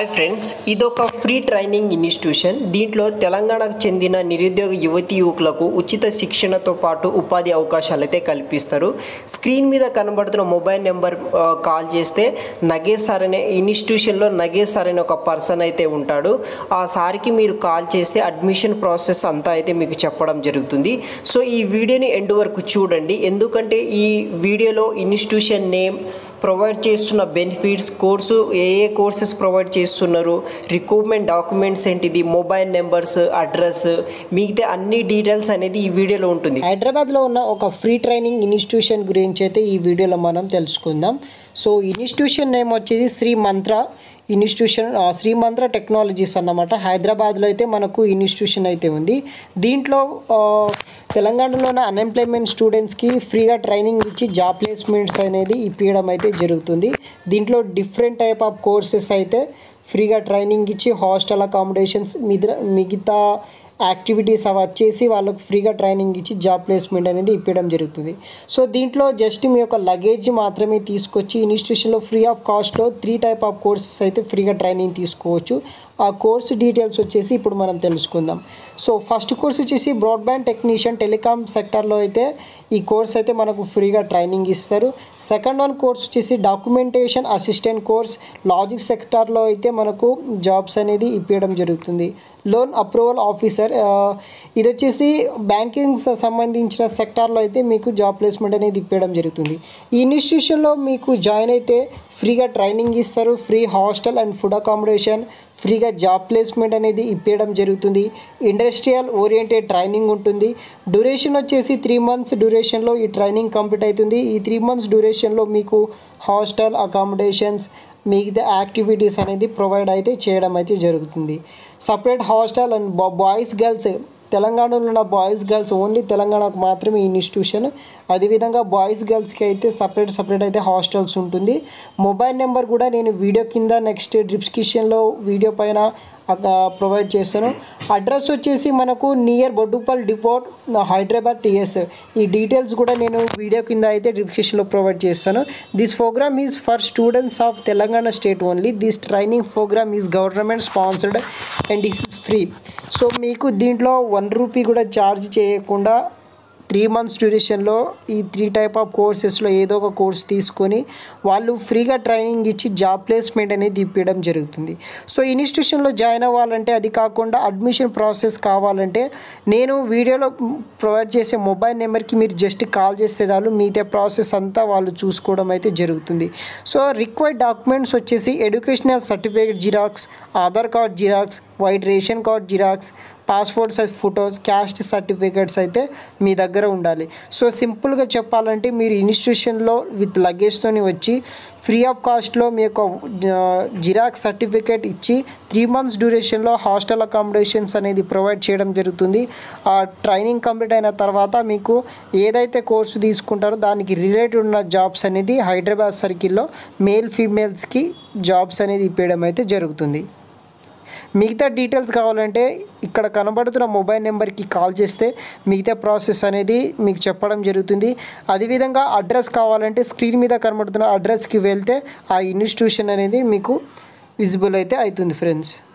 hi friends ఇదొక free training institution దీంట్లో తెలంగాణకు చెందిన నిరుద్యోగ యువతి యువకులకు ఉచిత శిక్షణతో పాటు ఉపాధి అవకాశాలు అయితే కల్పిస్తారు స్క్రీన్ మీద కనబడుతున్న మొబైల్ నెంబర్ ఆ, కాల్ చేస్తే నగేష్ సార్ అనే ఇన్స్టిట్యూషన్లో నగేష్ సార్ అనే ఒక పర్సన్ అయితే ఉంటాడు ఆ సార్కి మీరు కాల్ చేస్తే అడ్మిషన్ ప్రాసెస్ అంతా అయితే మీకు చెప్పడం జరుగుతుంది సో ఈ వీడియోని ఎండ్ వరకు చూడండి ఎందుకంటే ఈ వీడియోలో ఇన్స్టిట్యూషన్ నేమ్ ప్రొవైడ్ చేస్తున్న బెనిఫిట్స్ కోర్సు ఏ ఏ కోర్సెస్ ప్రొవైడ్ చేస్తున్నారు రిక్రూట్మెంట్ డాక్యుమెంట్స్ ఏంటిది మొబైల్ నెంబర్స్ అడ్రస్ మిగతా అన్ని డీటెయిల్స్ అనేది ఈ వీడియోలో ఉంటుంది హైదరాబాద్లో ఉన్న ఒక ఫ్రీ ట్రైనింగ్ ఇన్స్టిట్యూషన్ గురించి అయితే ఈ వీడియోలో మనం తెలుసుకుందాం సో ఇన్స్టిట్యూషన్ నేమ్ వచ్చేసి శ్రీ మంత్ర ఇన్స్టిట్యూషన్ ఆ, శ్రీ మంత్ర టెక్నాలజీస్ అన్నమాట హైదరాబాద్లో అయితే మనకు ఇన్స్టిట్యూషన్ అయితే ఉంది దీంట్లో ఆ, తెలంగాణలో ఉన్న అన్ఎంప్లాయ్మెంట్ స్టూడెంట్స్కి ఫ్రీగా ట్రైనింగ్ ఇచ్చి జాబ్ ప్లేస్మెంట్స్ అనేది ఇప్పించడం అయితే జరుగుతుంది దీంట్లో డిఫరెంట్ టైప్ ఆఫ్ కోర్సెస్ అయితే ఫ్రీగా ట్రైనింగ్ ఇచ్చి హాస్టల్ అకామిడేషన్స్ మిగతా మిగతా యాక్టివిటీస్ అవి వచ్చేసి వాళ్ళకు ఫ్రీగా ట్రైనింగ్ ఇచ్చి జాబ్ ప్లేస్మెంట్ అనేది ఇప్పించడం జరుగుతుంది సో దీంట్లో జస్ట్ మీ యొక్క లగేజ్ మాత్రమే తీసుకొచ్చి ఇన్స్టిట్యూషన్లో ఫ్రీ ఆఫ్ కాస్ట్లో త్రీ టైప్ ఆఫ్ కోర్సెస్ అయితే ఫ్రీగా ట్రైనింగ్ తీసుకోవచ్చు ఆ కోర్స్ డీటెయిల్స్ వచ్చేసి ఇప్పుడు మనం తెలుసుకుందాం సో ఫస్ట్ కోర్స్ వచ్చేసి బ్రాడ్బ్యాండ్ టెక్నీషియన్ టెలికామ్ సెక్టర్లో అయితే ఈ కోర్స్ అయితే మనకు ఫ్రీగా ట్రైనింగ్ ఇస్తారు సెకండ్ వన్ కోర్స్ వచ్చేసి డాక్యుమెంటేషన్ అసిస్టెంట్ కోర్స్ లాజిక్ సెక్టార్లో అయితే మనకు జాబ్స్ అనేది ఇప్పించడం జరుగుతుంది లోన్ అప్రూవల్ ఆఫీసర్ ఆ, ఇది వచ్చేసి బ్యాంకింగ్ సంబంధించిన సెక్టార్లో అయితే మీకు జాబ్ ప్లేస్మెంట్ అనేది ఇప్పించడం జరుగుతుంది ఈ ఇన్స్టిట్యూషన్లో మీకు జాయిన్ అయితే ఫ్రీగా ట్రైనింగ్ ఇస్తారు free hostel and food accommodation ఫ్రీగా జాబ్ ప్లేస్మెంట్ అనేది ఇప్పించడం జరుగుతుంది ఇండస్ట్రియల్ ఓరియంటెడ్ ట్రైనింగ్ ఉంటుంది డ్యూరేషన్ వచ్చేసి త్రీ మంత్స్ డ్యూరేషన్లో ఈ ట్రైనింగ్ కంప్లీట్ అవుతుంది ఈ త్రీ మంత్స్ డ్యూరేషన్లో మీకు హాస్టల్ అకామిడేషన్స్ మిగతా యాక్టివిటీస్ అనేది ప్రొవైడ్ అయితే చేయడం అయితే జరుగుతుంది separate hostel and boys girls తెలంగాణలో ఉన్న బాయ్స్ గర్ల్స్ ఓన్లీ తెలంగాణకు మాత్రమే ఈ ఇన్స్టిట్యూషన్ అదేవిధంగా బాయ్స్ గర్ల్స్కి అయితే సపరేట్ సపరేట్ అయితే హాస్టల్స్ ఉంటుంది మొబైల్ నెంబర్ కూడా నేను వీడియో కింద నెక్స్ట్ డిస్క్రిప్షన్లో వీడియో పైన ప్రొవైడ్ చేస్తాను అడ్రస్ వచ్చేసి మనకు near Boduppal depot Hyderabad TS ఈ డీటెయిల్స్ కూడా నేను వీడియో కింద అయితే డిస్క్రిప్షన్లో ప్రొవైడ్ చేస్తాను this programme is for students of Telangana state only this training programme is government sponsored and this is free so మీకు దీంట్లో వన్ రూపీ కూడా ఛార్జ్ చేయకుండా త్రీ మంత్స్ డ్యూరేషన్లో ఈ త్రీ టైప్ ఆఫ్ కోర్సెస్లో ఏదో ఒక కోర్స్ తీసుకొని వాళ్ళు ఫ్రీగా ట్రైనింగ్ ఇచ్చి జాబ్ ప్లేస్మెంట్ అనేది ఇప్పించడం జరుగుతుంది సో ఇన్స్టిట్యూషన్లో జాయిన్ అవ్వాలంటే అది కాకుండా అడ్మిషన్ ప్రాసెస్ కావాలంటే నేను వీడియోలో ప్రొవైడ్ చేసే మొబైల్ నెంబర్కి మీరు జస్ట్ కాల్ చేస్తే చాలు మిగతా ప్రాసెస్ అంతా వాళ్ళు చూసుకోవడం అయితే జరుగుతుంది సో రిక్వైర్డ్ డాక్యుమెంట్స్ వచ్చేసి educational certificate xerox Aadhaar card xerox white ration card xerox passport size photos caste certificates అయితే మీ దగ్గర ఉండాలి సో సింపుల్గా చెప్పాలంటే మీరు ఇన్స్టిట్యూషన్లో విత్ లగేజ్తోని వచ్చి ఫ్రీ ఆఫ్ కాస్ట్లో మీ యొక్క జిరాక్స్ సర్టిఫికేట్ ఇచ్చి త్రీ మంత్స్ డ్యూరేషన్లో హాస్టల్ అకామిడేషన్స్ అనేది ప్రొవైడ్ చేయడం జరుగుతుంది ఆ ట్రైనింగ్ కంప్లీట్ అయిన తర్వాత మీకు ఏదైతే కోర్సు తీసుకుంటారో దానికి రిలేటెడ్ ఉన్న జాబ్స్ అనేది హైదరాబాద్ సర్కిల్లో మేల్ ఫీమేల్స్కి జాబ్స్ అనేది ఇప్పేయడం అయితే జరుగుతుంది మిగతా డీటెయిల్స్ కావాలంటే ఇక్కడ కనబడుతున్న మొబైల్ నెంబర్కి కాల్ చేస్తే మిగతా ప్రాసెస్ అనేది మీకు చెప్పడం జరుగుతుంది అదేవిధంగా అడ్రస్ కావాలంటే స్క్రీన్ మీద కనబడుతున్న అడ్రస్కి వెళ్తే ఆ ఇన్స్టిట్యూషన్ అనేది మీకు విజిబుల్ అయితే అవుతుంది ఫ్రెండ్స్